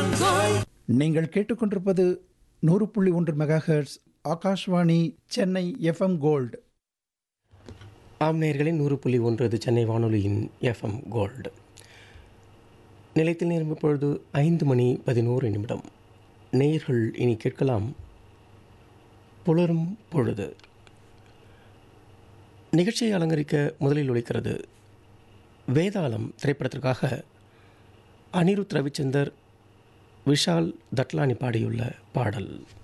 நீங்கள் கேட்டுக்கொண்டிருப்பது நூறு புள்ளி ஒன்று megahertz Akashvani Chennai FM gold ஆம் நேயர்களே நூறு புள்ளி ஒன்று இது சென்னை வானொலியின் எஃப்எம் கோல்டு நிலையத்தில் நேரம் இப்பொழுது ஐந்து மணி பதினோரு நிமிடம் நேயர்கள் இனி கேட்கலாம் புலரும் பொழுது நிகழ்ச்சியை அலங்கரிக்க முதலில் ஒலிக்கிறது வேதாளம் திரைப்படத்திற்காக அனிருத் ரவிச்சந்தர் விஷால் தட்லானி பாடியுள்ள பாடல்